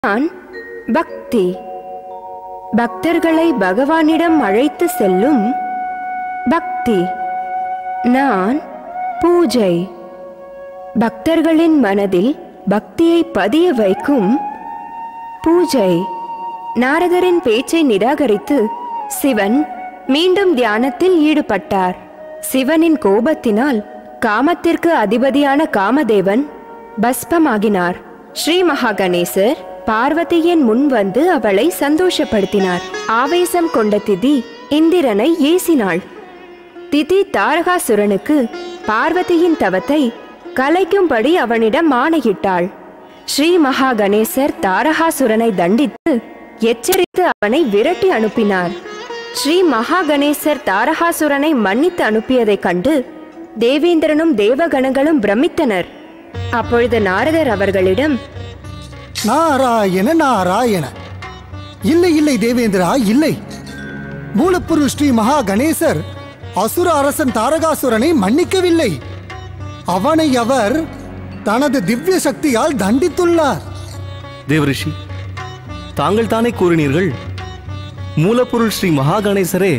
நான் பக்தி பக்தர்களை பகவானிடம் அழைத்து செல்லும் பக்தி நான் பூஜை பக்தர்களின் மனதில் பக்தியை பதிய வைக்கும் பூஜை நாரதரின் பேச்சை நிராகரித்து சிவன் மீண்டும் தியானத்தில் ஈடுபட்டார் சிவனின் கோபத்தினால் காமத்திற்கு அதிபதியான காமதேவன் பஸ்பமாகினார் ஸ்ரீ மகாகணேசர் பார்வதியின் முன் வந்து அவளை சந்தோஷப்படுத்தினார் ஆவேசம் கொண்ட திதி இந்திரனை ஏசினாள் திதி தாரகாசுரனுக்கு பார்வதியின் தவத்தை கலைக்கும்படி அவனிடம் ஆணையிட்டாள் ஸ்ரீ மகா கணேசர் தாரகாசுரனை தண்டித்து எச்சரித்து அவனை விரட்டி அனுப்பினார் ஸ்ரீ மகா கணேசர் தாரகாசுரனை மன்னித்து அனுப்பியதைக் கண்டு தேவேந்திரனும் தேவகணங்களும் பிரமித்தனர் அப்பொழுது நாரதர் அவர்களிடம் நாராயண நாராயண இல்லை இல்லை தேவேந்திரா இல்லை மூலப்பொருள் ஸ்ரீ மகா கணேசர் அசுர அரசன் தாரகாசுரனை மன்னிக்கவில்லை அவனை அவர் தனது திவ்ய சக்தியால் தண்டித்துள்ளார் தேவரிஷி தாங்கள் தானே கூறினீர்கள் மூலப்பொருள் ஸ்ரீ மகா கணேசரே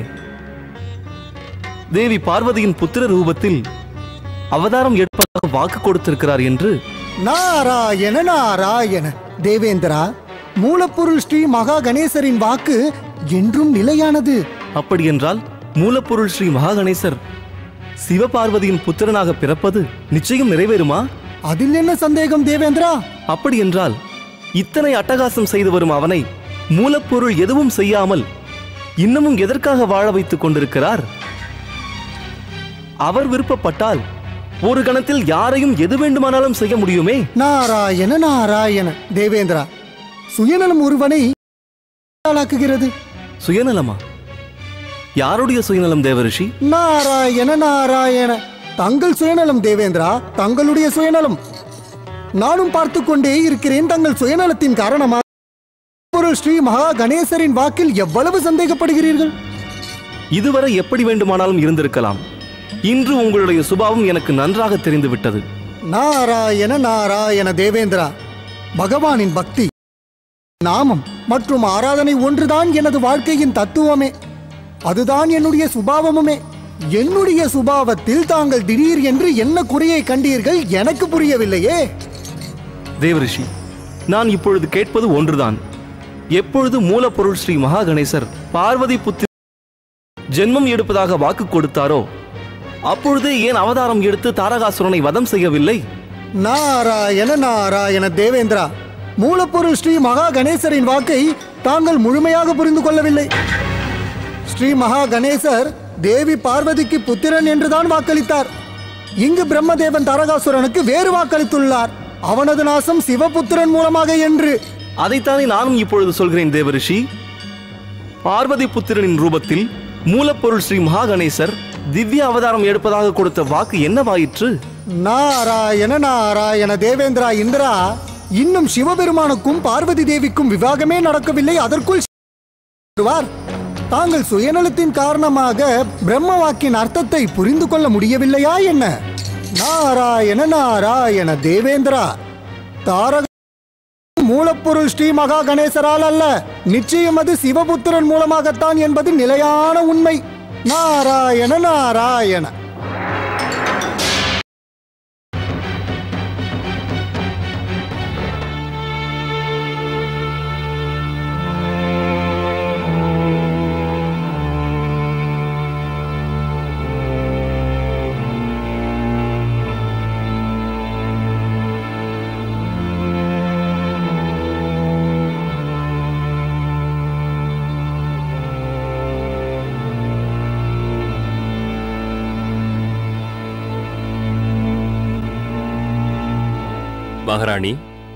தேவி பார்வதியின் புத்திர ரூபத்தில் அவதாரம் எடுப்பதாக வாக்கு கொடுத்திருக்கிறார் என்று நாராயண நாராயண தேவேந்திரா மூலப்பொருள் ஸ்ரீ மகா கணேசரின் வாக்கு என்றும் நிலையானது அப்படியென்றால் மூலப்பொருள் ஸ்ரீ மகா கணேசர் சிவபார்வதியின் புத்திரனாக பிறப்பது நிச்சயம் நிறைவேறுமா அதில் என்ன சந்தேகம் தேவேந்திரா அப்படியென்றால் இத்தனை அட்டகாசம் செய்து வரும் அவனை மூலப்பொருள் எதுவும் செய்யாமல் இன்னமும் எதற்காக வாழ வைத்துக் கொண்டிருக்கிறார் அவர் விருப்பப்பட்டால் ஒரு கணத்தில் யாரையும் எது வேண்டுமானாலும் செய்ய முடியுமே நாராயண நாராயண தேவேந்திரா சுயநலம் ஒருவனை ஆளாக்குகிறது சுயநலமா யாருடைய சுயநலம் தேவரிஷி நாராயண நாராயண தங்கள் சுயநலம் தேவேந்திரா தங்களுடைய சுயநலம் நானும் பார்த்து கொண்டே இருக்கிறேன் தங்கள் சுயநலத்தின் காரணமாக பொருள் ஸ்ரீ மகா கணேசரின் வாக்கில் எவ்வளவு சந்தேகப்படுகிறீர்கள் இதுவரை எப்படி வேண்டுமானாலும் இருந்திருக்கலாம் இன்று உங்களுடைய சுபாவம் எனக்கு நன்றாக தெரிந்துவிட்டது நாராயண நாராயண தேவேந்திரா பகவானின் பக்தி நாமம் மற்றும் ஆராதனை ஒன்றுதான் எனது வாழ்க்கையின் தத்துவமே அதுதான் என்னுடைய சுபாவமுமே என்னுடைய சுபாவத்தில் தாங்கள் திடீர் என்று என்ன குறையை கண்டீர்கள் எனக்கு புரியவில்லையே தேவரிஷி நான் இப்பொழுது கேட்பது ஒன்றுதான் எப்பொழுது மூலப்பொருள் ஸ்ரீ மகா கணேசர் பார்வதி புத்திர ஜென்மம் எடுப்பதாக வாக்கு கொடுத்தாரோ அப்பொழுதே ஏன் அவதாரம் எடுத்து தாரகாசுரனை வதம் செய்யவில்லை நாராயண நாராயண தேவேந்திரா மூலப்பொருள் ஸ்ரீ மகா கணேசரின் வாக்கை தாங்கள் முழுமையாக புரிந்து கொள்ளவில்லை ஸ்ரீ மகா கணேசர் தேவி பார்வதிக்கு புத்திரன் என்றுதான் வாக்களித்தார் இங்கு பிரம்மதேவன் தாரகாசுரனுக்கு வேறு வாக்களித்துள்ளார் அவனது நாசம் சிவபுத்திரன் மூலமாக என்று அதைத்தானே நானும் இப்பொழுது சொல்கிறேன் தேவரிஷி பார்வதி புத்திரனின் ரூபத்தில் மூலப்பொருள் ஸ்ரீ மகா கணேசர் திவ்ய அவதாரம் எடுப்பதாக கொடுத்த வாக்கு என்னவாயிற்று நாராயண நாராயண தேவேந்திரா இந்திரா இன்னும் சிவபெருமானுக்கும் பார்வதி தேவிக்கும் விவாகமே நடக்கவில்லை அதற்குள் வருவார் தாங்கள் சுயநலத்தின் காரணமாக பிரம்ம வாக்கின் அர்த்தத்தை புரிந்து கொள்ள முடியவில்லையா என்ன நாராயண நாராயண தேவேந்திரா தாரக மூலப்பொருள் ஸ்ரீ மகா கணேசரால் அல்ல நிச்சயம் அது சிவபுத்திரன் மூலமாகத்தான் என்பது நிலையான உண்மை நாராயண நாராயண மகாராணி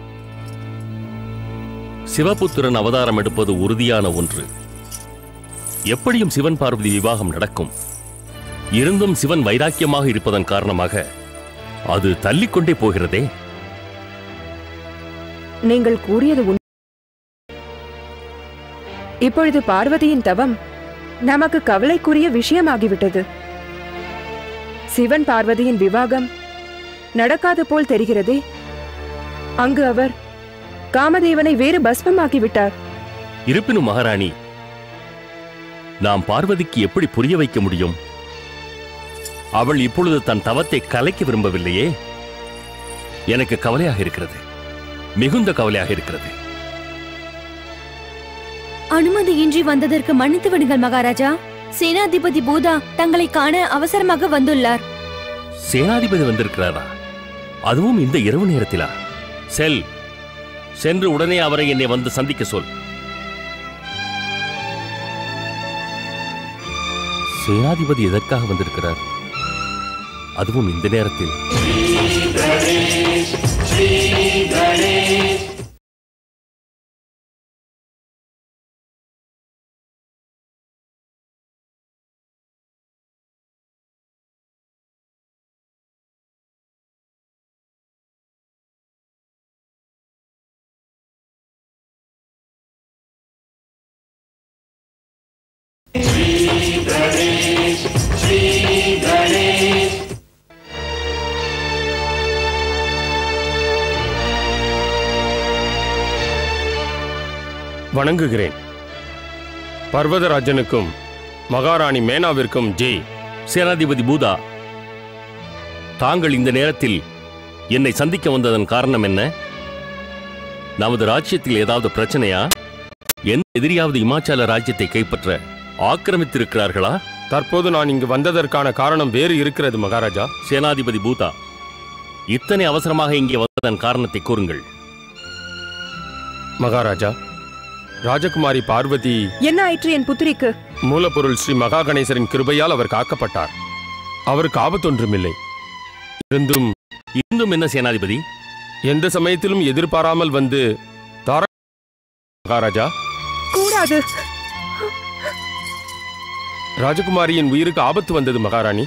சிவபுத்திரன் அவதாரம் எடுப்பது உறுதியான ஒன்று எப்படியும் சிவன் பார்வதி விவாகம் நடக்கும் இருந்தும் சிவன் வைராக்கியமாக இருப்பதன் காரணமாக அது தள்ளிக்கொண்டே போகிறதே நீங்கள் கூறியது உண்மை இப்பொழுது பார்வதியின் தவம் நமக்கு கவலைக்குரிய விஷயமாகிவிட்டது சிவன் பார்வதியின் விவாகம் நடக்காது போல் தெரிகிறதே அங்கு அவர் காமதேவனை வேறு பஸ்மமாக்கி விட்டார் இருப்பினும் மகாராணி நாம் பார்வதிக்கு எப்படி புரிய வைக்க முடியும் அவள் இப்பொழுது தன் தவத்தை கலைக்க விரும்பவில்லையே எனக்கு கவலையாக இருக்கிறது மிகுந்த கவலையாக இருக்கிறது அனுமதியின்றி வந்ததற்கு மன்னித்து விடுங்கள் மகாராஜா சேனாதிபதி பூதா தங்களை காண அவசரமாக வந்துள்ளார் சேனாதிபதி வந்திருக்கிறாரா அதுவும் இந்த இரவு நேரத்திலா செல் சென்று உடனே அவரை என்னை வந்து சந்திக்க சொல் சேனாதிபதி எதற்காக வந்திருக்கிறார் அதுவும் இந்த நேரத்தில் வணங்குகிறேன் பர்வதராஜனுக்கும் மகாராணி மேனாவிற்கும் ஜெய் சேனாதிபதி பூதா தாங்கள் இந்த நேரத்தில் என்னை சந்திக்க வந்ததன் காரணம் என்ன நமது ராஜ்யத்தில் ஏதாவது பிரச்சனையா எந்த எதிரியாவது இமாச்சல ராஜ்யத்தை கைப்பற்ற ஆக்கிரமித்திருக்கிறார்களா தற்போது நான் இங்கு வந்ததற்கான காரணம் வேறு இருக்கிறது மகாராஜா சேனாதிபதி பூதா இத்தனை அவசரமாக இங்கே வந்ததன் காரணத்தை கூறுங்கள் மகாராஜா ராஜகுமாரி பார்வதி என்ன ஆயிற்று என் புத்திரிக்கு மூலப்பொருள் ஸ்ரீ மகா கணேசரின் கிருபையால் அவர் காக்கப்பட்டார் அவருக்கு ஆபத்தொன்றுமில்லை இருந்தும் இருந்தும் என்ன சேனாதிபதி எந்த சமயத்திலும் எதிர்பாராமல் வந்து தார மகாராஜா கூடாது ராஜகுமாரியின் உயிருக்கு ஆபத்து வந்தது மகாராணி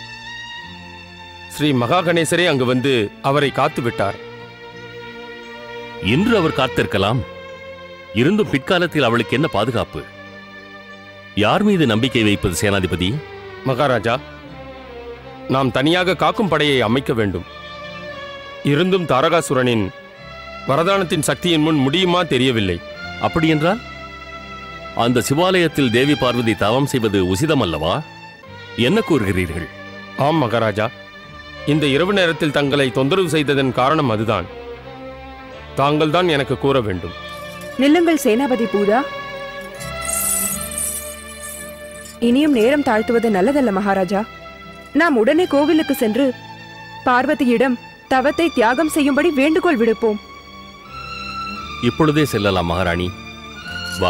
ஸ்ரீ மகா கணேசரே அங்கு வந்து அவரை காத்து விட்டார் இன்று அவர் காத்திருக்கலாம் இருந்தும் பிற்காலத்தில் அவளுக்கு என்ன பாதுகாப்பு யார் மீது நம்பிக்கை வைப்பது சேனாதிபதி மகாராஜா நாம் தனியாக காக்கும் படையை அமைக்க வேண்டும் இருந்தும் தாரகாசுரனின் வரதானத்தின் சக்தியின் முன் முடியுமா தெரியவில்லை அப்படியென்றால் அந்த சிவாலயத்தில் தேவி பார்வதி தவம் செய்வது உசிதமல்லவா என்ன கூறுகிறீர்கள் ஆம் மகாராஜா இந்த இரவு நேரத்தில் தங்களை தொந்தரவு செய்ததன் காரணம் அதுதான் தாங்கள்தான் எனக்கு கூற வேண்டும் நில்லுங்கள் சேனாபதி பூதா இனியும் நேரம் தாழ்த்துவது நல்லதல்ல மகாராஜா நாம் உடனே கோவிலுக்கு சென்று பார்வதியிடம் தவத்தை தியாகம் செய்யும்படி வேண்டுகோள் விடுப்போம் இப்பொழுதே செல்லலாம் மகாராணி வா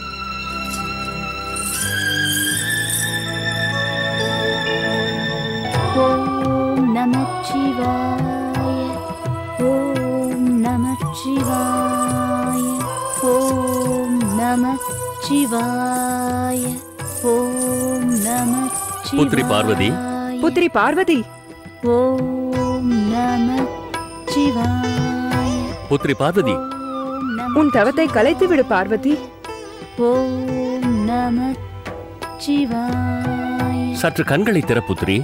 ஓம் நமச்சிவாய ஓம் நமச்சிவாய ஓம் நமச்சிவாய ஓம் நமச்சிவாய புத்ரி பார்வதி. புத்திரி பார்வதி ஓம் நமச்சிவாய புத்ரி பார்வதி ஓம் உன் தவத்தை கலைத்து விடு பார்வதி ஓம் நமச்சிவாய சற்று கண்களை திற புத்ரி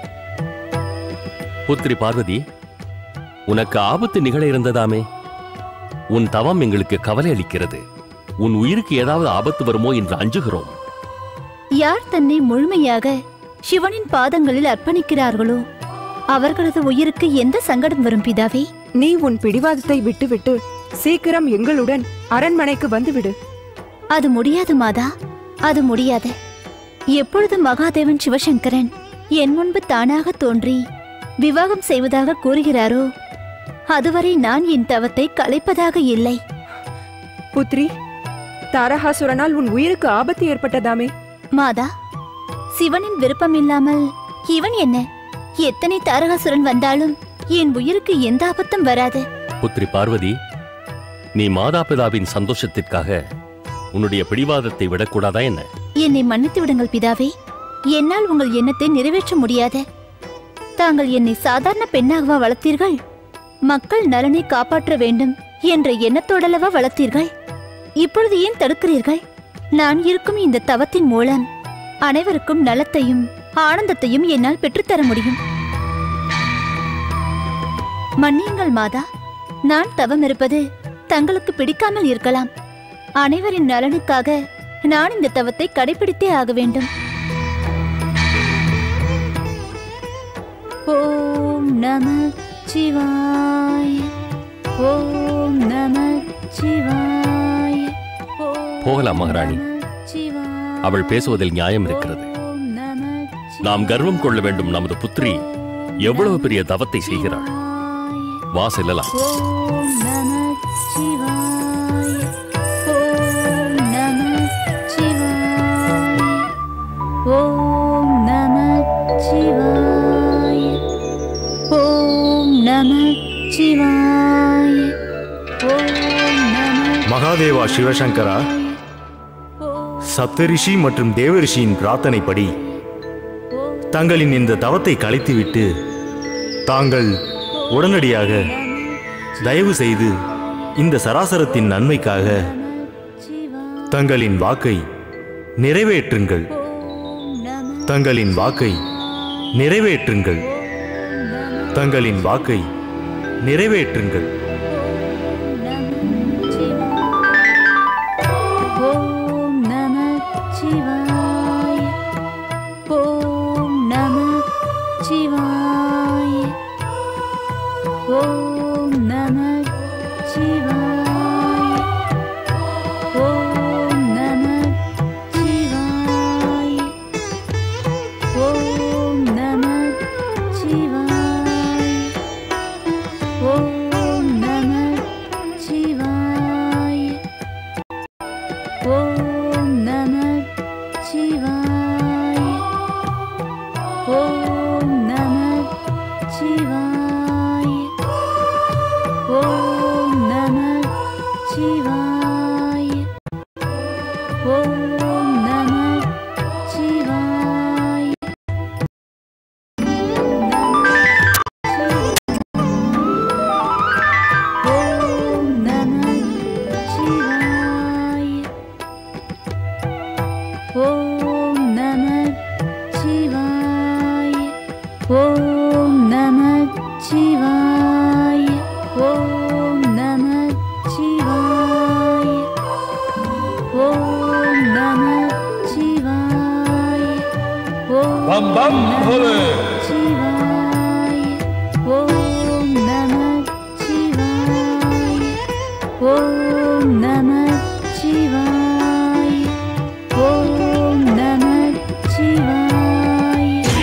புத்ரி பார்வதி உனக்கு ஆபத்து நிகழ இருந்ததாமே உன் தவம் எங்களுக்கு கவலை அளிக்கிறது உன் உயிருக்கு ஏதாவது ஆபத்து வருமோ என்று அஞ்சுகிறோம் யார் தன்னை முழுமையாக சிவனின் பாதங்களில் அர்ப்பணிக்கிறார்களோ அவர்களது உயிருக்கு எந்த சங்கடம் வரும் பிதாவே நீ உன் பிடிவாதத்தை விட்டுவிட்டு சீக்கிரம் எங்களுடன் அரண்மனைக்கு வந்துவிடு அது முடியாது மாதா அது முடியாது எப்பொழுது மகாதேவன் சிவசங்கரன் என் முன்பு தானாக தோன்றி விவாகம் செய்வதாக கூறுகிறாரோ அதுவரை நான் என் தவத்தை கலைப்பதாக இல்லை புத்ரி தாரகாசுரனால் உன் உயிருக்கு ஆபத்து ஏற்பட்டதாமே மாதா சிவனின் விருப்பம் இல்லாமல் இவன் என்ன எத்தனை தாரகாசுரன் வந்தாலும் என் உயிருக்கு எந்த ஆபத்தும் வராது புத்ரி பார்வதி நீ மாதாபிதாவின் சந்தோஷத்திற்காக உன்னுடைய பிடிவாதத்தை விடக்கூடாதா என்ன என்னை மன்னித்து விடுங்கள் பிதாவே என்னால் உங்கள் எண்ணத்தை நிறைவேற்ற முடியாது தாங்கள் என்னை சாதாரண பெண்ணாகவா வளர்த்தீர்கள் மக்கள் நலனை காப்பாற்ற வேண்டும் என்ற எண்ணத்தோடல்லவா வளர்த்தீர்கள் இப்பொழுது ஏன் தடுக்கிறீர்கள் நான் இருக்கும் இந்த தவத்தின் மூலம் அனைவருக்கும் நலத்தையும் ஆனந்தத்தையும் என்னால் பெற்றுத்தர முடியும் மன்னியுங்கள் மாதா நான் தவம் இருப்பது தங்களுக்கு பிடிக்காமல் இருக்கலாம் அனைவரின் நலனுக்காக நான் இந்த தவத்தை கடைபிடித்தே ஆக வேண்டும் ஓம் நம சிவாய ஓம் நம சிவாய ஓம் போகலாம் மகாராணி நம சிவாய. அவள் பேசுவதில் நியாயம் இருக்கிறது ஓம் நம நாம் கர்வம் கொள்ள வேண்டும் நமது புத்திரி எவ்வளவு பெரிய தவத்தை செய்கிறாள் சிவாய. வா செல்லலாம் ஓம் நம சிவாய ஓம் நம சிவாய ஓம் நம சிவாய ஓம் நம சிவாய ஓம் நம மகாதேவா சிவசங்கரா சப்தரிஷி மற்றும் தேவரிஷியின் பிரார்த்தனைப்படி தங்களின் இந்த தவத்தை கலைத்துவிட்டு தாங்கள் உடனடியாக தயவு செய்து இந்த சராசரத்தின் நன்மைக்காக தங்களின் வாக்கை நிறைவேற்றுங்கள் தங்களின் வாக்கை நிறைவேற்றுங்கள் தங்களின் வாக்கை நிறைவேற்றுங்கள் ஓம் நம சிவாய ஓம் நம சிவாய ஓம் நம சிவாய ஓம் நம சிவாய ஓம் நம சிவாய ஓம் நம சிவாய ஓம் நம சிவாய ஓம் நம சிவாய ஓம் நம சிவாய ஓம் நம சிவாய ஓம் நம சிவாய ஓம் நம சிவாய ஓம் நம சிவாய ஓம் நம சிவாய ஓம் நம சிவாய ஓம் பம் சிவாய ஓம் நம சிவாய ஓம் நம சிவாய ஓம் நம சிவாய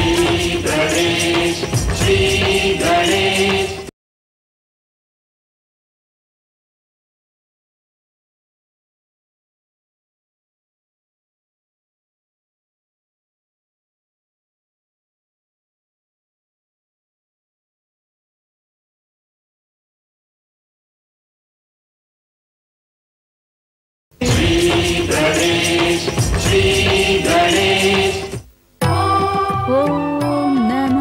ஓம் நம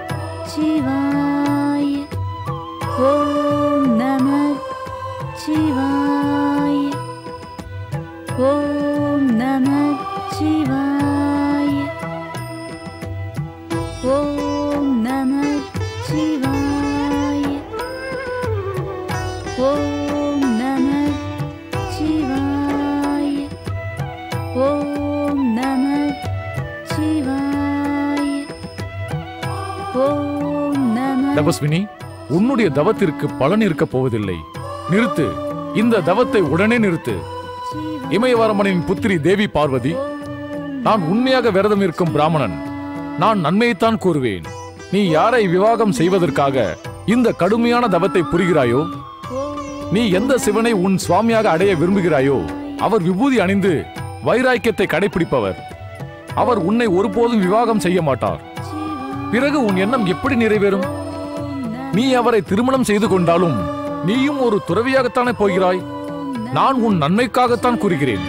சிவாய ஓம் நம சிவாய ஓம் நம சிவாய ஓம் நம சிவாய ஓம் நம சிவாய ஓம் நம சிவாய ஓம் நம தபஸ்வினி உன்னுடைய தவத்திற்கு பலன் இருக்கப் போவதில்லை நிறுத்து இந்த தவத்தை உடனே நிறுத்து இமயவரமனின் புத்திரி தேவி பார்வதி நான் உண்மையாக விரதம் இருக்கும் பிராமணன் நான் நன்மையைத்தான் கூறுவேன் நீ யாரை விவாகம் செய்வதற்காக இந்த கடுமையான தவத்தை புரிகிறாயோ நீ எந்த சிவனை உன் சுவாமியாக அடைய விரும்புகிறாயோ அவர் விபூதி அணிந்து வைராக்கியத்தை கடைபிடிப்பவர் அவர் உன்னை ஒருபோதும் விவாகம் செய்ய மாட்டார் பிறகு உன் எண்ணம் எப்படி நிறைவேறும் நீ அவரை திருமணம் செய்து கொண்டாலும் நீயும் ஒரு துறவியாகத்தானே போகிறாய் நான் உன் நன்மைக்காகத்தான் கூறுகிறேன்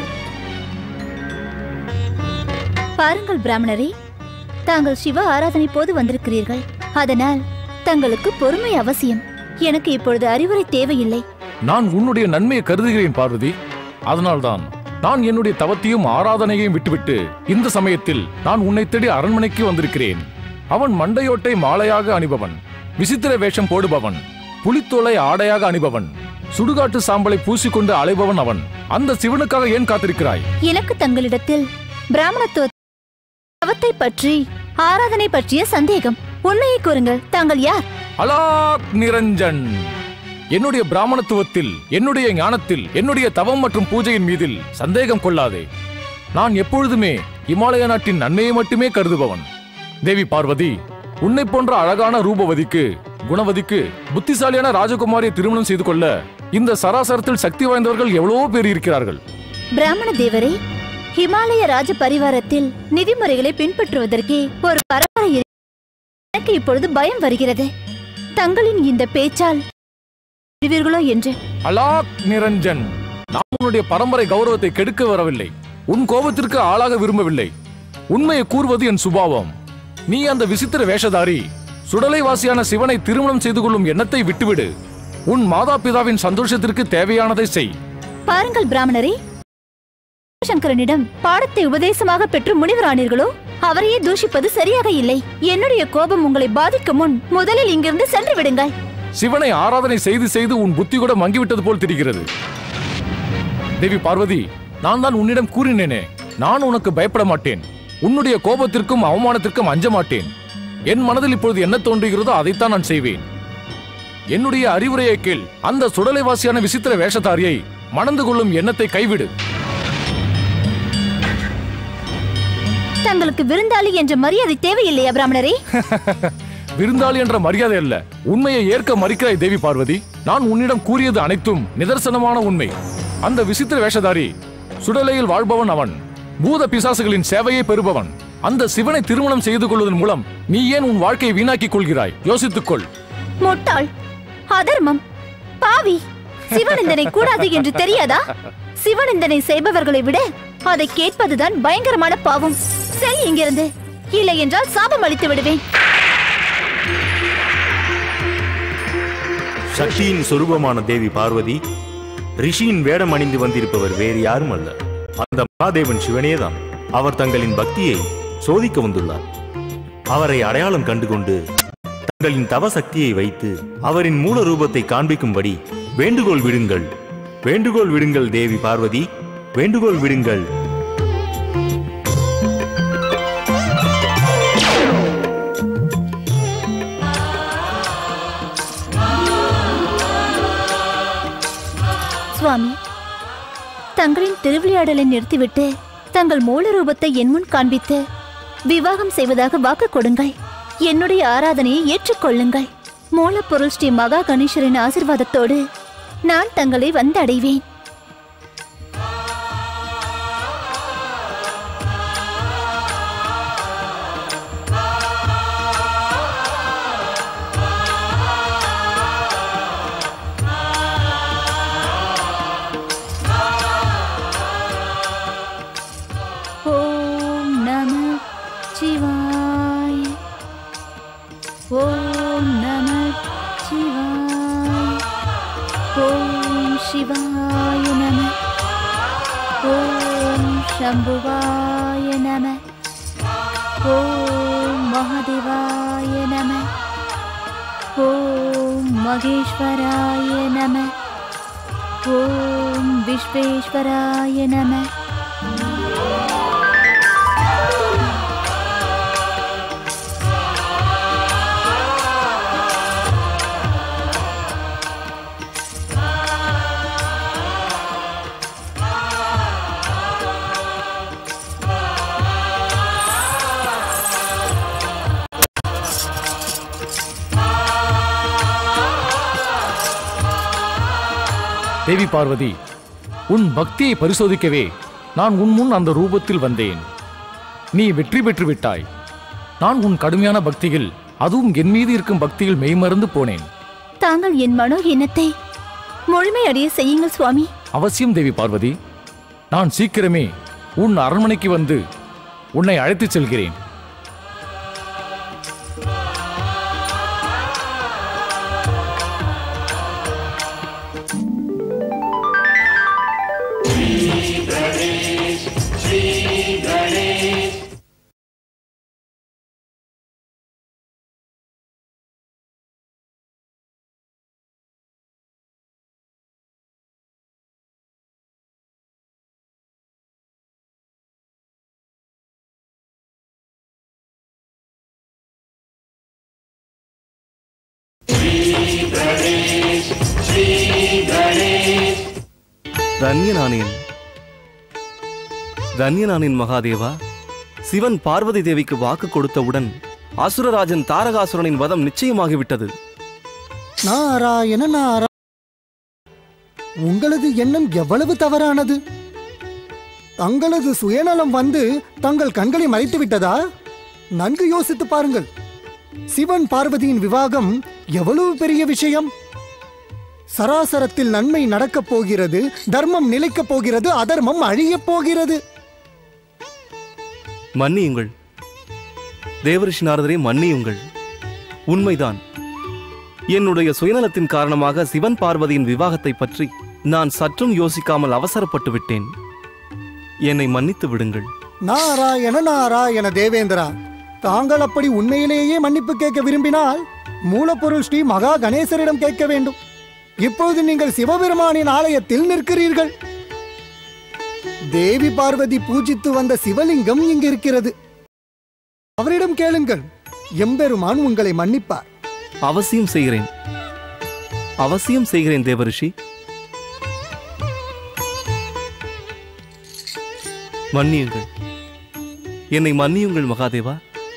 பாருங்கள் பிராமணரே தாங்கள் சிவ ஆராதனை போது வந்திருக்கிறீர்கள் அதனால் தங்களுக்கு பொறுமை அவசியம் எனக்கு இப்பொழுது அறிவுரை தேவையில்லை நான் உன்னுடைய நன்மையை கருதுகிறேன் பார்வதி அதனால்தான் நான் என்னுடைய தவத்தையும் ஆராதனையையும் விட்டுவிட்டு இந்த சமயத்தில் நான் உன்னை தேடி அரண்மனைக்கு வந்திருக்கிறேன் அவன் மண்டையோட்டை மாலையாக அணிபவன் விசித்திர வேஷம் போடுபவன் புலித்தோலை ஆடையாக அணிபவன் சுடுகாட்டு சாம்பலை பூசிக்கொண்டு அலைபவன் அவன் அந்த சிவனுக்காக ஏன் காத்திருக்கிறாய் எனக்கு தங்களிடத்தில் பிராமணத்துவ தவத்தை பற்றி ஆராதனை பற்றிய சந்தேகம் உண்மையை கூறுங்கள் தாங்கள் யார் அலாக் நிரஞ்சன் என்னுடைய பிராமணத்துவத்தில் என்னுடைய ஞானத்தில் என்னுடைய தவம் மற்றும் பூஜையின் மீதில் சந்தேகம் கொள்ளாதே நான் எப்பொழுதுமே இமாலய நாட்டின் நன்மையை மட்டுமே கருதுபவன் தேவி பார்வதி உன்னை போன்ற அழகான ரூபவதிக்கு குணவதிக்கு புத்திசாலியான ராஜகுமாரியை திருமணம் செய்து கொள்ள இந்த சராசரத்தில் சக்தி வாய்ந்தவர்கள் எவ்வளவோ பேர் இருக்கிறார்கள் பிராமண தேவரே ஹிமாலய ராஜ பரிவாரத்தில் நிதிமுறைகளை பின்பற்றுவதற்கே ஒரு பரம்பரை இரு- எனக்கு இப்பொழுது பயம் வருகிறது தங்களின் இந்த பேச்சால் விடுவீர்களோ என்று அலாக் நிரஞ்சன் நான் உன்னுடைய பரம்பரை கௌரவத்தை கெடுக்க வரவில்லை உன் கோபத்திற்கு ஆளாக விரும்பவில்லை உண்மையை கூறுவது என் சுபாவம் நீ அந்த விசித்திர வேஷதாரி சுடலைவாசியான சிவனை திருமணம் செய்து கொள்ளும் எண்ணத்தை விட்டுவிடு உன் மாதா பிதாவின் சந்தோஷத்திற்கு தேவையானதை செய் பாருங்கள் பிராமணரே சங்கரனிடம் பாடத்தை உபதேசமாக பெற்று முனிவரானீர்களோ அவரையே தூஷிப்பது சரியாக இல்லை என்னுடைய கோபம் உங்களை பாதிக்கும் முன் முதலில் இங்கிருந்து சென்று விடுங்கள் சிவனை ஆராதனை செய்து செய்து உன் புத்தி கூட மங்கிவிட்டது போல் தெரிகிறது தேவி பார்வதி நான் தான் உன்னிடம் கூறினேனே நான் உனக்கு பயப்பட மாட்டேன் உன்னுடைய கோபத்திற்கும் அவமானத்திற்கும் அஞ்ச மாட்டேன் என் மனதில் இப்பொழுது என்ன தோன்றுகிறதோ அதைத்தான் நான் செய்வேன் என்னுடைய அறிவுரையை கேள் அந்த சுடலைவாசியான விசித்திர வேஷதாரியை மணந்து கொள்ளும் எண்ணத்தை கைவிடு தங்களுக்கு விருந்தாளி என்ற மரியாதை தேவையில்லையா பிராமணரே விருந்தாளி என்ற மரியாதை அல்ல உண்மையை ஏற்க மறுக்கிறாய் தேவி பார்வதி நான் உன்னிடம் கூறியது அனைத்தும் நிதர்சனமான உண்மை அந்த விசித்திர வேஷதாரி சுடலையில் வாழ்பவன் அவன் பூத பிசாசுகளின் சேவையை பெறுபவன் அந்த சிவனை திருமணம் செய்து கொள்வதன் மூலம் நீ ஏன் உன் வாழ்க்கையை வீணாக்கிக் கொள்கிறாய் யோசித்துக்கொள் முட்டாள் அதர்மம் பாவி சிவனிந்தனை கூடாது என்று தெரியாதா சிவனிந்தனை செய்பவர்களை விட அதை கேட்பதுதான் பயங்கரமான பாவம் சரி இங்கிருந்து இல்லை என்றால் சாபம் அளித்து விடுவேன் சக்தியின் சொரூபமான தேவி பார்வதி ரிஷியின் வேடம் அணிந்து வந்திருப்பவர் வேறு யாரும் அல்ல அந்த மகாதேவன் சிவனேதான் அவர் தங்களின் பக்தியை சோதிக்க வந்துள்ளார் அவரை அடையாளம் கண்டுகொண்டு தங்களின் தவ சக்தியை வைத்து அவரின் மூல ரூபத்தை காண்பிக்கும்படி வேண்டுகோள் விடுங்கள் வேண்டுகோள் விடுங்கள் தேவி பார்வதி வேண்டுகோள் விடுங்கள் சுவாமி தங்களின் திருவிளையாடலை நிறுத்திவிட்டு தங்கள் மூல ரூபத்தை என் முன் காண்பித்து விவாகம் செய்வதாக வாக்கு கொடுங்கள் என்னுடைய ஆராதனையை ஏற்றுக்கொள்ளுங்கள் மூலப்பொருள் ஸ்ரீ மகா கணேசரின் ஆசிர்வாதத்தோடு நான் தங்களை வந்து அடைவேன் ஓம் நம சிவாய ஓம் நம சிவாய ஓம் சிவாய நம ஓம் சம்புவாய நம ஓம் மகாதேவாய நம ஓம் மகேஸ்வராய நம ஓம் விஸ்வேஸ்வராய நம தேவி பார்வதி உன் பக்தியை பரிசோதிக்கவே நான் உன் முன் அந்த ரூபத்தில் வந்தேன் நீ வெற்றி பெற்று விட்டாய் நான் உன் கடுமையான பக்தியில் அதுவும் என் மீது இருக்கும் பக்தியில் மெய்மறந்து போனேன் தாங்கள் என் மனோ எண்ணத்தை முழுமையடைய செய்யுங்கள் சுவாமி அவசியம் தேவி பார்வதி நான் சீக்கிரமே உன் அரண்மனைக்கு வந்து உன்னை அழைத்துச் செல்கிறேன் தன்யனானேன் தன்யனானேன் மகாதேவா சிவன் பார்வதி தேவிக்கு வாக்கு கொடுத்தவுடன் அசுரராஜன் தாரகாசுரனின் வதம் நிச்சயமாகிவிட்டது நாராயண நாரா உங்களது எண்ணம் எவ்வளவு தவறானது தங்களது சுயநலம் வந்து தங்கள் கண்களை மறைத்து விட்டதா நன்கு யோசித்து பாருங்கள் சிவன் பார்வதியின் விவாகம் எவ்வளவு பெரிய விஷயம் சராசரத்தில் நன்மை நடக்கப் போகிறது தர்மம் நிலைக்கப் போகிறது அதர்மம் அழியப் போகிறது மன்னியுங்கள் தேவரிஷி நாரதரே மன்னியுங்கள் உண்மைதான் என்னுடைய சுயநலத்தின் காரணமாக சிவன் பார்வதியின் விவாகத்தை பற்றி நான் சற்றும் யோசிக்காமல் அவசரப்பட்டு விட்டேன் என்னை மன்னித்து விடுங்கள் நாராயண நாராயண தேவேந்திரா தாங்கள் அப்படி உண்மையிலேயே மன்னிப்பு கேட்க விரும்பினால் மூலப்பொருள் ஸ்ரீ மகா கணேசரிடம் கேட்க வேண்டும் இப்பொழுது நீங்கள் சிவபெருமானின் ஆலயத்தில் நிற்கிறீர்கள் தேவி பார்வதி பூஜித்து வந்த சிவலிங்கம் இங்கு இருக்கிறது அவரிடம் கேளுங்கள் எம்பெருமான் உங்களை மன்னிப்பார் அவசியம் செய்கிறேன் அவசியம் செய்கிறேன் தேவரிஷி மன்னியுங்கள் என்னை மன்னியுங்கள் மகாதேவா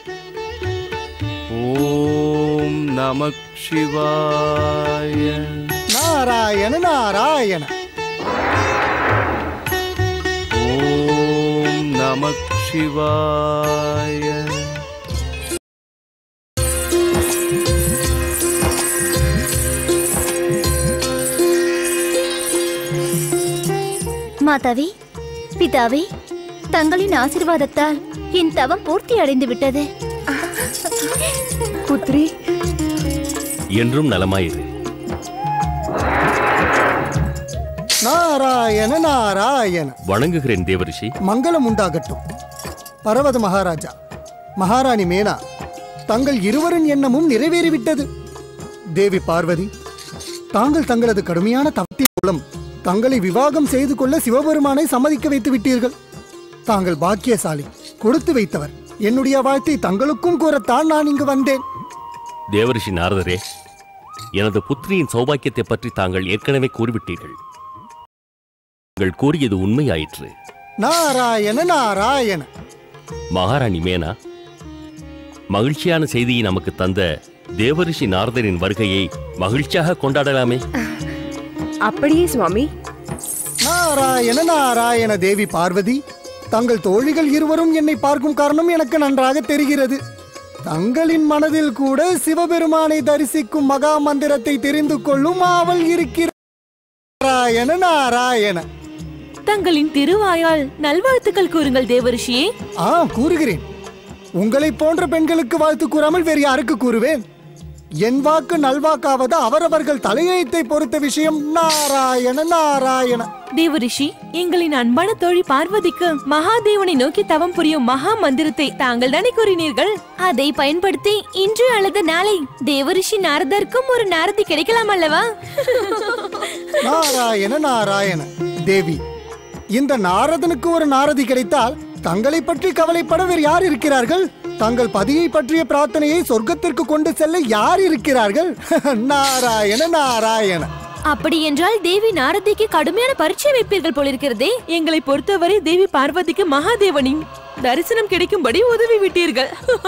ஓம் நமக் சிவாய நாராயண நாராயண ஓம் நமக் சிவாய மாதாவி பிதாவே தங்களின் ஆசிர்வாதத்தால் என் தவம் பூர்த்தி அடைந்து விட்டது புத்ரி என்றும் நலமாயிரு நாராயண நாராயண வணங்குகிறேன் தேவரிஷி மங்களம் உண்டாகட்டும் பரவத மகாராஜா மகாராணி மேனா தங்கள் இருவரின் எண்ணமும் நிறைவேறிவிட்டது தேவி பார்வதி தாங்கள் தங்களது கடுமையான தவத்தின் மூலம் தங்களை விவாகம் செய்து கொள்ள சிவபெருமானை சம்மதிக்க வைத்து விட்டீர்கள் தாங்கள் பாக்கியசாலி கொடுத்து வைத்தவர் என்னுடைய வாழ்த்தை தங்களுக்கும் கூறத்தான் நான் இங்கு வந்தேன் தேவரிஷி நாரதரே எனது புத்திரியின் சௌபாக்கியத்தை பற்றி தாங்கள் ஏற்கனவே கூறிவிட்டீர்கள் நீங்கள் கூறியது உண்மையாயிற்று நாராயண நாராயண மகாராணி மேனா மகிழ்ச்சியான செய்தியை நமக்கு தந்த தேவரிஷி நாரதரின் வருகையை மகிழ்ச்சியாக கொண்டாடலாமே அப்படியே சுவாமி நாராயண நாராயண தேவி பார்வதி தங்கள் தோழிகள் இருவரும் என்னை பார்க்கும் காரணம் எனக்கு நன்றாக தெரிகிறது தங்களின் மனதில் கூட சிவபெருமானை தரிசிக்கும் மகா மந்திரத்தை தெரிந்து கொள்ளும் ஆவல் இருக்கிறது நாராயண நாராயண தங்களின் திருவாயால் நல்வாழ்த்துக்கள் கூறுங்கள் தேவரிஷியே ஆ கூறுகிறேன் உங்களைப் போன்ற பெண்களுக்கு வாழ்த்து கூறாமல் வேறு யாருக்கு கூறுவேன் என் வாக்கு நல்வாக்காவது அவரவர்கள் தலையெழுத்தை பொறுத்த விஷயம் நாராயண நாராயண தேவரிஷி எங்களின் அன்பான தோழி பார்வதிக்கு மகாதேவனை நோக்கி தவம் புரியும் மகா மந்திரத்தை தாங்கள் தானே கூறினீர்கள் அதை பயன்படுத்தி இன்று அல்லது நாளை தேவரிஷி நாரதருக்கும் ஒரு நாரதி கிடைக்கலாம் அல்லவா நாராயண நாராயண தேவி இந்த நாரதனுக்கு ஒரு நாரதி கிடைத்தால் தங்களை பற்றி கவலைப்பட வேறு யார் இருக்கிறார்கள் தங்கள் பதியை பற்றிய பிரார்த்தனையை சொர்க்கத்திற்கு கொண்டு செல்ல யார் இருக்கிறார்கள் நாராயண நாராயண அப்படி என்றால் தேவி நாரதிக்கு கடுமையான பரீட்சை வைப்பீர்கள் போலிருக்கிறதே எங்களை பொறுத்தவரை தேவி பார்வதிக்கு மகாதேவனின் தரிசனம் கிடைக்கும்படி உதவி விட்டீர்கள்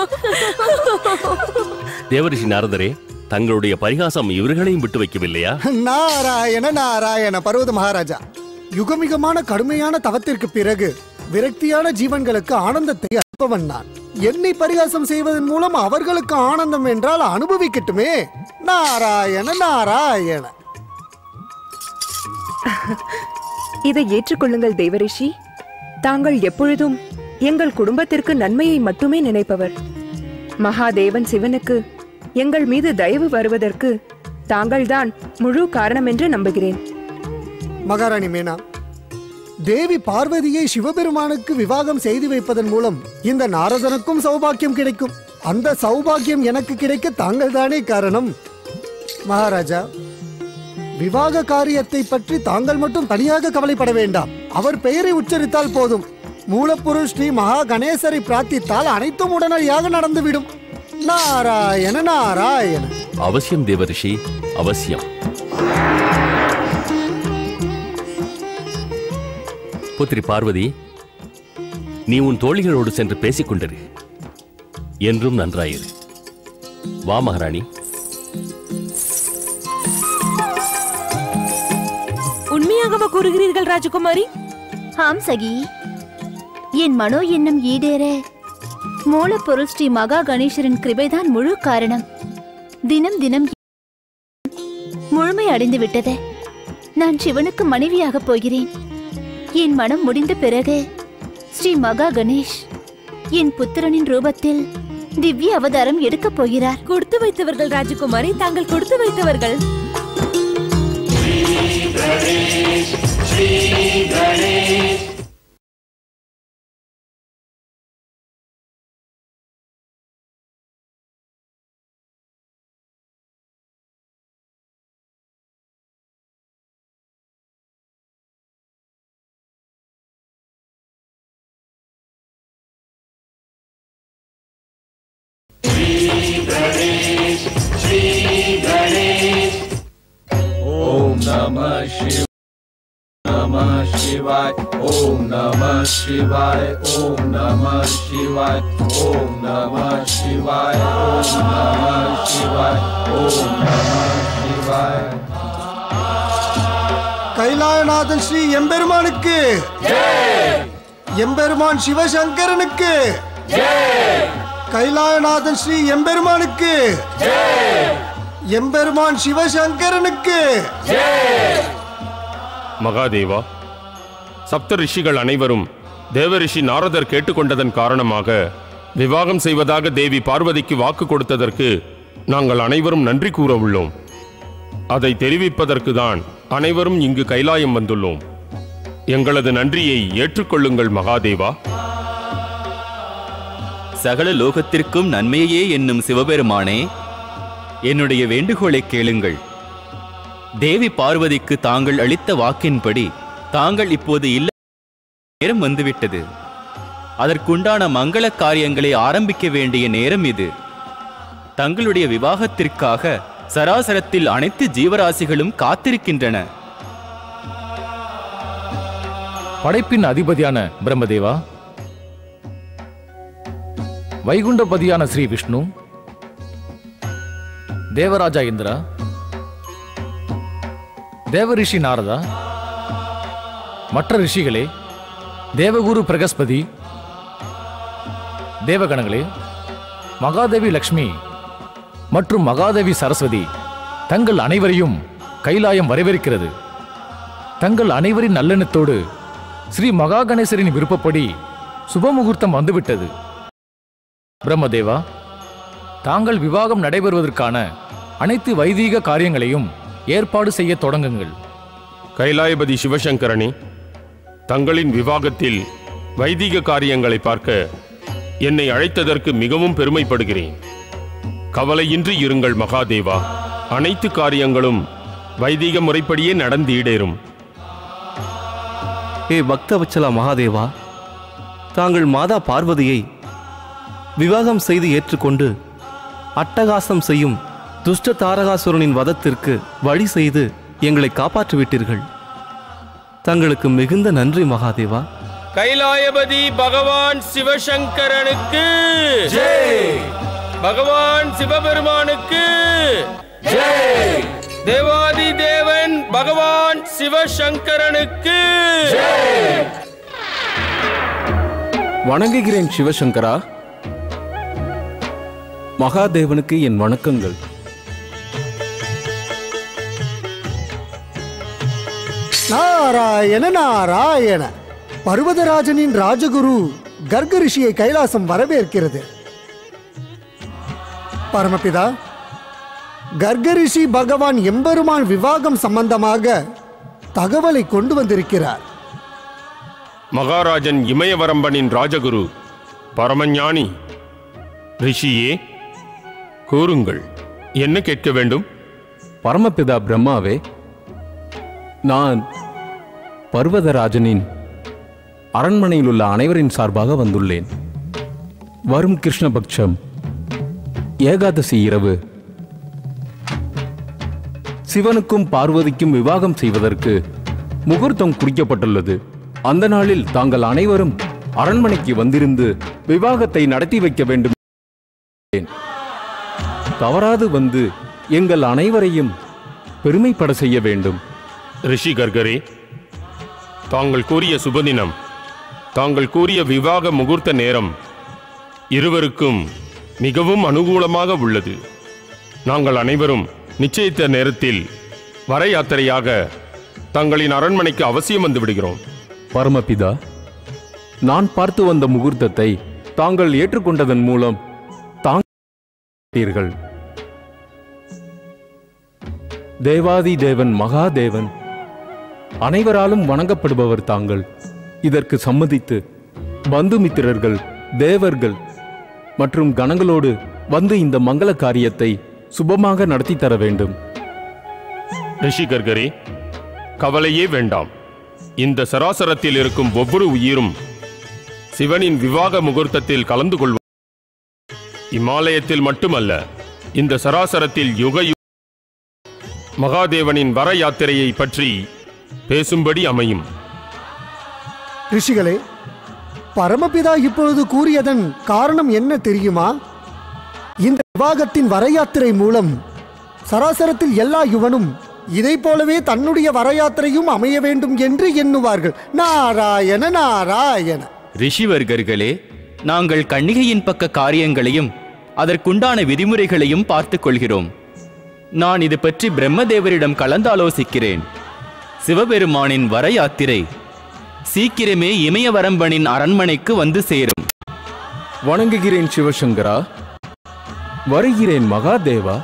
தேவரிஷி நாரதரே தங்களுடைய பரிகாசம் இவர்களையும் விட்டு வைக்கவில்லையா நாராயண நாராயண பர்வத மகாராஜா யுகமிகமான கடுமையான தவத்திற்கு பிறகு விரக்தியான ஜீவன்களுக்கு ஆனந்தத்தை அளிப்பவன் நான் என்னை பரிகாசம் செய்வதன் மூலம் அவர்களுக்கு ஆனந்தம் என்றால் அனுபவிக்கட்டுமே நாராயண நாராயண இதை ஏற்றுக்கொள்ளுங்கள் தேவரிஷி தாங்கள் எப்பொழுதும் எங்கள் குடும்பத்திற்கு நன்மையை மட்டுமே நினைப்பவர் மகாதேவன் சிவனுக்கு எங்கள் மீது தயவு வருவதற்கு தாங்கள்தான் முழு காரணம் என்று நம்புகிறேன் மகாராணி மேனா தேவி பார்வதியை சிவபெருமானுக்கு விவாகம் செய்து வைப்பதன் மூலம் இந்த நாரதனுக்கும் சௌபாக்கியம் கிடைக்கும் அந்த சௌபாக்கியம் எனக்கு கிடைக்க தாங்கள் தானே காரணம் மகாராஜா விவாக காரியத்தை பற்றி தாங்கள் மட்டும் தனியாக கவலைப்பட வேண்டாம் அவர் பெயரை உச்சரித்தால் போதும் மூலப்பொருள் ஸ்ரீ மகா கணேசரை பிரார்த்தித்தால் அனைத்தும் உடனடியாக நடந்துவிடும் நாராயண நாராயண அவசியம் தேவரிஷி அவசியம் புத்திரி பார்வதி நீ உன் தோழிகளோடு சென்று பேசிக் கொண்டிரு என்றும் நன்றாயிரு வா மகாராணி உண்மையாகவா கூறுகிறீர்கள் ராஜகுமாரி ஆம் சகி என் மனோ எண்ணம் ஈடேற மூலப்பொருள் ஸ்ரீ மகா கணேசரின் கிருபைதான் முழு காரணம் தினம் தினம் முழுமை அடைந்து விட்டது நான் சிவனுக்கு மனைவியாகப் போகிறேன் என் மனம் முடிந்த பிறகு ஸ்ரீ மகா கணேஷ் என் புத்திரனின் ரூபத்தில் திவ்ய அவதாரம் எடுக்கப் போகிறார் கொடுத்து வைத்தவர்கள் ராஜகுமாரி தாங்கள் கொடுத்து வைத்தவர்கள் ओम नमः शिव नमः शिवाय ओम नमः शिवाय ओम नमः शिवाय ओम नमः शिवाय ओम नमः शिवाय ओम नमः शिवाय கைலாயநாதன் ஸ்ரீ எம்பெருமானுக்கு எம்பெருமான் சிவசங்கரனுக்கு கைலாயநாதன் ஸ்ரீ எம்பெருமானுக்கு எம்பெருமான் சிவசங்கரனுக்கு மகாதேவா சப்த ரிஷிகள் அனைவரும் தேவரிஷி நாரதர் கேட்டுக்கொண்டதன் காரணமாக விவாகம் செய்வதாக தேவி பார்வதிக்கு வாக்கு கொடுத்ததற்கு நாங்கள் அனைவரும் நன்றி கூற உள்ளோம் அதை தெரிவிப்பதற்கு தான் அனைவரும் இங்கு கைலாயம் வந்துள்ளோம் எங்களது நன்றியை ஏற்றுக்கொள்ளுங்கள் மகாதேவா சகல லோகத்திற்கும் நன்மையே என்னும் சிவபெருமானே என்னுடைய வேண்டுகோளை கேளுங்கள் தேவி பார்வதிக்கு தாங்கள் அளித்த வாக்கின்படி தாங்கள் இப்போது இல்ல நேரம் வந்துவிட்டது அதற்குண்டான மங்கள காரியங்களை ஆரம்பிக்க வேண்டிய நேரம் இது தங்களுடைய விவாகத்திற்காக சராசரத்தில் அனைத்து ஜீவராசிகளும் காத்திருக்கின்றன படைப்பின் அதிபதியான பிரம்மதேவா வைகுண்டபதியான ஸ்ரீ விஷ்ணு தேவராஜா இந்திரா தேவரிஷி நாரதா மற்ற ரிஷிகளே தேவகுரு பிரகஸ்பதி தேவகணங்களே மகாதேவி லக்ஷ்மி மற்றும் மகாதேவி சரஸ்வதி தங்கள் அனைவரையும் கைலாயம் வரவேற்கிறது தங்கள் அனைவரின் நல்லெண்ணத்தோடு ஸ்ரீ மகா கணேசரின் விருப்பப்படி சுபமுகூர்த்தம் வந்துவிட்டது பிரம்மதேவா தாங்கள் விவாகம் நடைபெறுவதற்கான அனைத்து வைதீக காரியங்களையும் ஏற்பாடு செய்ய தொடங்குங்கள் கைலாயபதி சிவசங்கரனே தங்களின் விவாகத்தில் வைதிக காரியங்களை பார்க்க என்னை அழைத்ததற்கு மிகவும் பெருமைப்படுகிறேன் கவலையின்றி இருங்கள் மகாதேவா அனைத்து காரியங்களும் வைதிக முறைப்படியே நடந்து ஈடேறும் ஏ பக்தவச்சலா மகாதேவா தாங்கள் மாதா பார்வதியை விவாகம் செய்து ஏற்றுக்கொண்டு அட்டகாசம் செய்யும் துஷ்ட தாரகாசுரனின் வதத்திற்கு வழி செய்து எங்களை காப்பாற்றிவிட்டீர்கள் தங்களுக்கு மிகுந்த நன்றி மகாதேவா கைலாயபதி பகவான் சிவசங்கரனுக்கு பகவான் சிவபெருமானுக்கு தேவாதி தேவன் பகவான் சிவசங்கரனுக்கு வணங்குகிறேன் சிவசங்கரா மகாதேவனுக்கு என் வணக்கங்கள் நாராயண நாராயண பர்வதராஜனின் ராஜகுரு கர்க ரிஷியை கைலாசம் வரவேற்கிறது பரமபிதா கர்க ரிஷி பகவான் எம்பெருமான் விவாகம் சம்பந்தமாக தகவலை கொண்டு வந்திருக்கிறார் மகாராஜன் இமயவரம்பனின் ராஜகுரு பரமஞானி ரிஷியே கூறுங்கள் என்ன கேட்க வேண்டும் பரமபிதா பிரம்மாவே நான் பர்வதராஜனின் அரண்மனையில் உள்ள அனைவரின் சார்பாக வந்துள்ளேன் வரும் கிருஷ்ணபக்ஷம் ஏகாதசி இரவு சிவனுக்கும் பார்வதிக்கும் விவாகம் செய்வதற்கு முகூர்த்தம் குறிக்கப்பட்டுள்ளது அந்த நாளில் தாங்கள் அனைவரும் அரண்மனைக்கு வந்திருந்து விவாகத்தை நடத்தி வைக்க வேண்டும் தவறாது வந்து எங்கள் அனைவரையும் பெருமைப்பட செய்ய வேண்டும் ரிஷி கர்கரே தாங்கள் கூறிய சுபதினம் தாங்கள் கூறிய விவாக முகூர்த்த நேரம் இருவருக்கும் மிகவும் அனுகூலமாக உள்ளது நாங்கள் அனைவரும் நிச்சயித்த நேரத்தில் வர யாத்திரையாக தங்களின் அரண்மனைக்கு அவசியம் வந்து விடுகிறோம் பரமபிதா நான் பார்த்து வந்த முகூர்த்தத்தை தாங்கள் ஏற்றுக்கொண்டதன் மூலம் தாங்கள் தேவாதி தேவன் மகாதேவன் அனைவராலும் வணங்கப்படுபவர் தாங்கள் இதற்கு சம்மதித்து பந்துமித்திரர்கள் தேவர்கள் மற்றும் கணங்களோடு வந்து இந்த மங்கள காரியத்தை சுபமாக நடத்தி தர வேண்டும் ரிஷி கர்கரே கவலையே வேண்டாம் இந்த சராசரத்தில் இருக்கும் ஒவ்வொரு உயிரும் சிவனின் விவாக முகூர்த்தத்தில் கலந்து கொள்வோம் இமாலயத்தில் மட்டுமல்ல இந்த சராசரத்தில் யுக யு- மகாதேவனின் வர யாத்திரையை பற்றி பேசும்படி அமையும் ரிஷிகளே பரமபிதா இப்பொழுது கூறியதன் காரணம் என்ன தெரியுமா இந்த விவாகத்தின் வரயாத்திரை மூலம் சராசரத்தில் எல்லா யுவனும் இதைப் போலவே தன்னுடைய வரயாத்திரையும் அமைய வேண்டும் என்று எண்ணுவார்கள் நாராயண நாராயண ரிஷிவர்கர்களே நாங்கள் கன்னிகையின் பக்க காரியங்களையும் அதற்குண்டான விதிமுறைகளையும் பார்த்துக் கொள்கிறோம் நான் இது பற்றி பிரம்மதேவரிடம் கலந்தாலோசிக்கிறேன் சிவபெருமானின் வர யாத்திரை சீக்கிரமே இமயவரம்பனின் அரண்மனைக்கு வந்து சேரும் வணங்குகிறேன் சிவசங்கரா வருகிறேன் மகாதேவா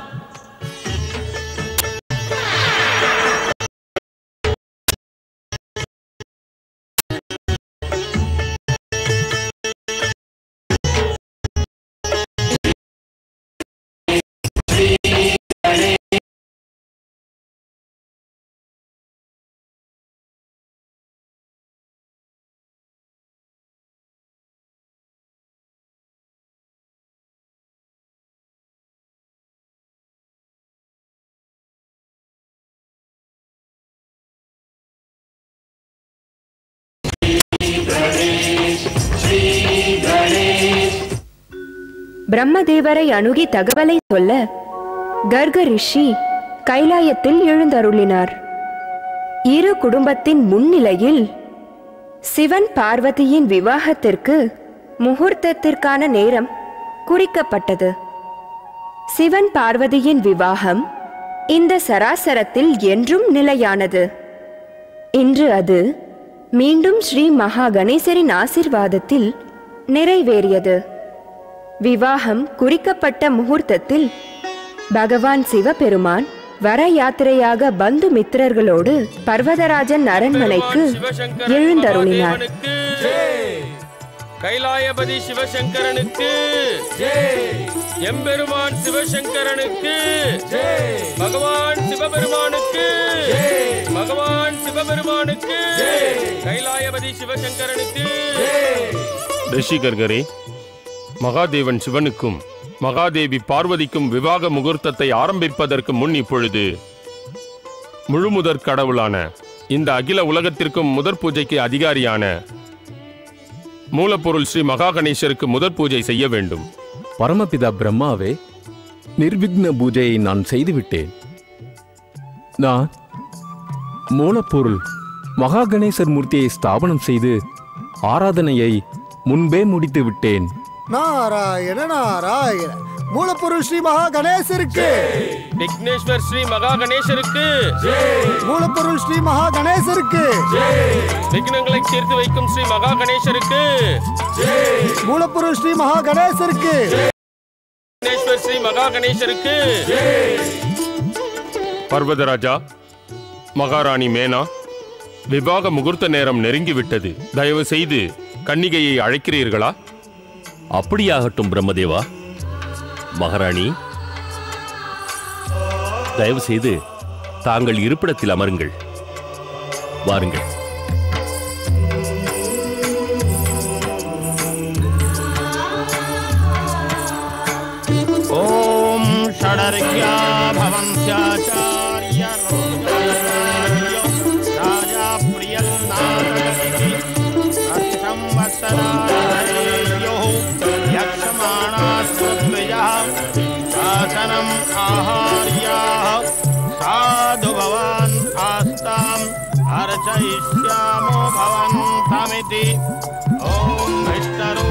பிரம்மதேவரை அணுகி தகவலை சொல்ல கர்க ரிஷி கைலாயத்தில் எழுந்தருளினார் இரு குடும்பத்தின் முன்னிலையில் சிவன் பார்வதியின் விவாகத்திற்கு முகூர்த்தத்திற்கான நேரம் குறிக்கப்பட்டது சிவன் பார்வதியின் விவாகம் இந்த சராசரத்தில் என்றும் நிலையானது இன்று அது மீண்டும் ஸ்ரீ மகா கணேசரின் ஆசிர்வாதத்தில் நிறைவேறியது விவாகம் குறிக்கப்பட்ட முகூர்த்தத்தில் பகவான் சிவபெருமான் வர யாத்திரையாக பந்து மித்திரர்களோடு பர்வதராஜன் அரண்மனைக்கு எழுந்தருளினார் கைலாயபதி சிவசங்கரனுக்கு எம்பெருமான் சிவசங்கரனுக்கு பகவான் சிவபெருமானுக்கு பகவான் சிவபெருமானுக்கு கைலாயபதி சிவசங்கரனுக்கு ரிஷி கர்கரே மகாதேவன் சிவனுக்கும் மகாதேவி பார்வதிக்கும் விவாக முகூர்த்தத்தை ஆரம்பிப்பதற்கு முன் இப்பொழுது முழுமுதற் கடவுளான இந்த அகில உலகத்திற்கும் முதற் பூஜைக்கு அதிகாரியான மூலப்பொருள் ஸ்ரீ மகா கணேசருக்கு முதற் பூஜை செய்ய வேண்டும் பரமபிதா பிரம்மாவே நிர்விக்ன பூஜையை நான் செய்துவிட்டேன் நான் மூலப்பொருள் மகா கணேசர் மூர்த்தியை ஸ்தாபனம் செய்து ஆராதனையை முன்பே முடித்து விட்டேன் நாராயண நாராயண மூலப்பொருள் ஸ்ரீ மகா கணேசருக்கு விக்னேஸ்வர் ஸ்ரீ மகா கணேசருக்கு மூலப்பொருள் ஸ்ரீ மகா கணேசருக்கு விக்னங்களை தீர்த்து வைக்கும் ஸ்ரீ மகா கணேசருக்கு மூலப்பொருள் ஸ்ரீ மகா கணேசருக்கு விக்னேஸ்வர் ஸ்ரீ மகா கணேசருக்கு பர்வதராஜா மகாராணி மேனா விவாக முகூர்த்த நேரம் நெருங்கிவிட்டது தயவு செய்து கன்னிகையை அழைக்கிறீர்களா அப்படியாகட்டும் பிரம்மதேவா மகாராணி தயவு செய்து தாங்கள் இருப்பிடத்தில் அமருங்கள் வாருங்கள் ॐ षडर्घ्या भवन्त्याचार्य राजा प्रियन्नाथ समिति ॐ विष्णु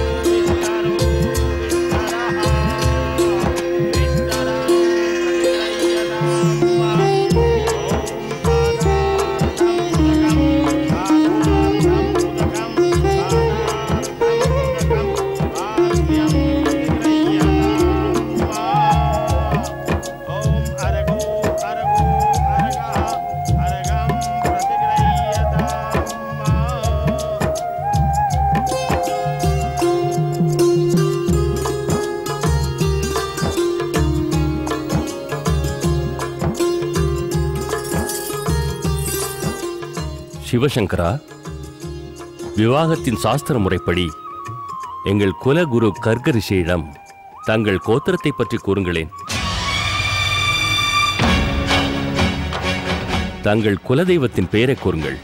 சிவசங்கரா விவாகத்தின் சாஸ்திர முறைப்படி எங்கள் குலகுரு கர்கரிஷியிடம் தங்கள் கோத்திரத்தை பற்றி கூறுங்களேன் தங்கள் குலதெய்வத்தின் பெயரை கூறுங்கள்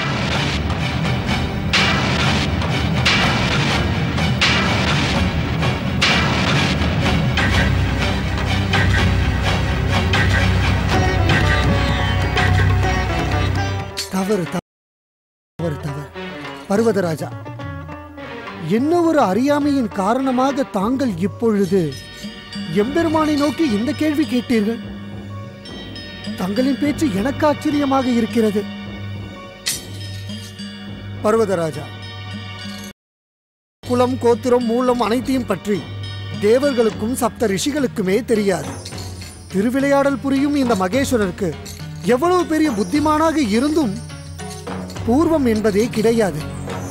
தவறு தவறு தவறு பர்வதராஜா என்ன ஒரு அறியாமையின் காரணமாக தாங்கள் இப்பொழுது எம்பெருமானை நோக்கி இந்த கேள்வி கேட்டீர்கள் தங்களின் பேச்சு எனக்கு ஆச்சரியமாக இருக்கிறது பர்வதராஜா குலம் கோத்திரம் மூலம் அனைத்தையும் பற்றி தேவர்களுக்கும் சப்த ரிஷிகளுக்குமே தெரியாது திருவிளையாடல் புரியும் இந்த மகேஸ்வரருக்கு எவ்வளவு பெரிய புத்திமானாக இருந்தும் பூர்வம் என்பதே கிடையாது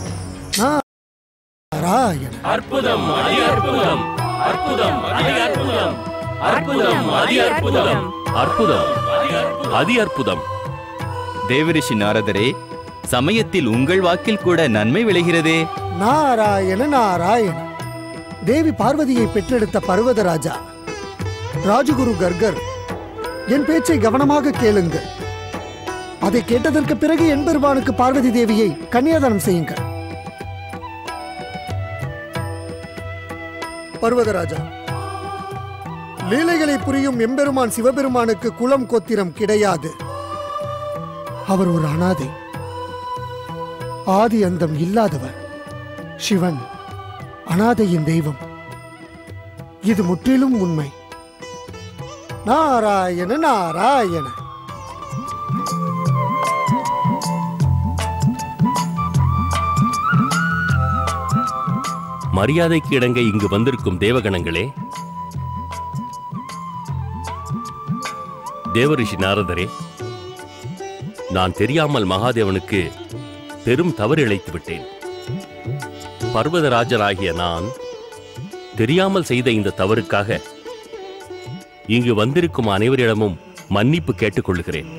நாராயண அற்புதம் அதி அற்புதம் அற்புதம் அதி அற்புதம் அற்புதம் அதி அற்புதம் அற்புதம் அதி அற்புதம் தேவரிஷி நாரதரே சமயத்தில் உங்கள் வாக்கில் கூட நன்மை விளைகிறதே நாராயண நாராயண தேவி பார்வதியை பெற்றெடுத்த பர்வதராஜா ராஜகுரு கர்கர் என் பேச்சை கவனமாக கேளுங்கள் அதை கேட்டதற்கு பிறகு என் பெருமானுக்கு பார்வதி தேவியை கன்னியாதானம் செய்யுங்கள் பர்வதராஜா லீலைகளை புரியும் எம்பெருமான் சிவபெருமானுக்கு குலம் கோத்திரம் கிடையாது அவர் ஒரு அனாதை ஆதி அந்தம் இல்லாதவர் சிவன் அனாதையின் தெய்வம் இது முற்றிலும் உண்மை நாராயண நாராயண மரியாதைக்கு இடங்க இங்கு வந்திருக்கும் தேவகணங்களே தேவரிஷி நாரதரே நான் தெரியாமல் மகாதேவனுக்கு பெரும் தவறு இழைத்து விட்டேன் பர்வதராஜனாகிய நான் தெரியாமல் செய்த இந்த தவறுக்காக இங்கு வந்திருக்கும் அனைவரிடமும் மன்னிப்பு கேட்டுக்கொள்கிறேன்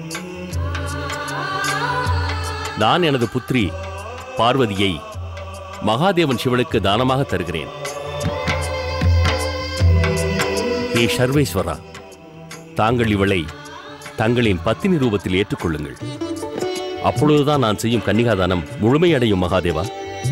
நான் எனது புத்திரி பார்வதியை மகாதேவன் சிவனுக்கு தானமாக தருகிறேன் ஹே சர்வேஸ்வரா தாங்கள் இவளை தங்களின் பத்தினி ரூபத்தில் ஏற்றுக்கொள்ளுங்கள் அப்பொழுதுதான் நான் செய்யும் கன்னிகாதானம் முழுமையடையும் மகாதேவா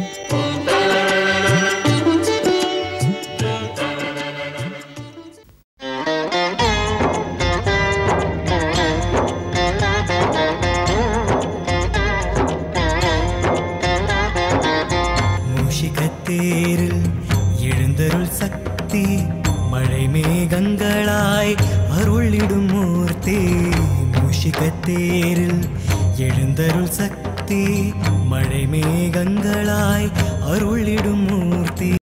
மூஷிகத்தேரில் எழுந்தருள் சக்தி மழை மேகங்களாய் அருளிடும் மூர்த்தி மூஷிகத்தேரில் எழுந்தருள் சக்தி மழை மேகங்களாய் அருளிடும் மூர்த்தி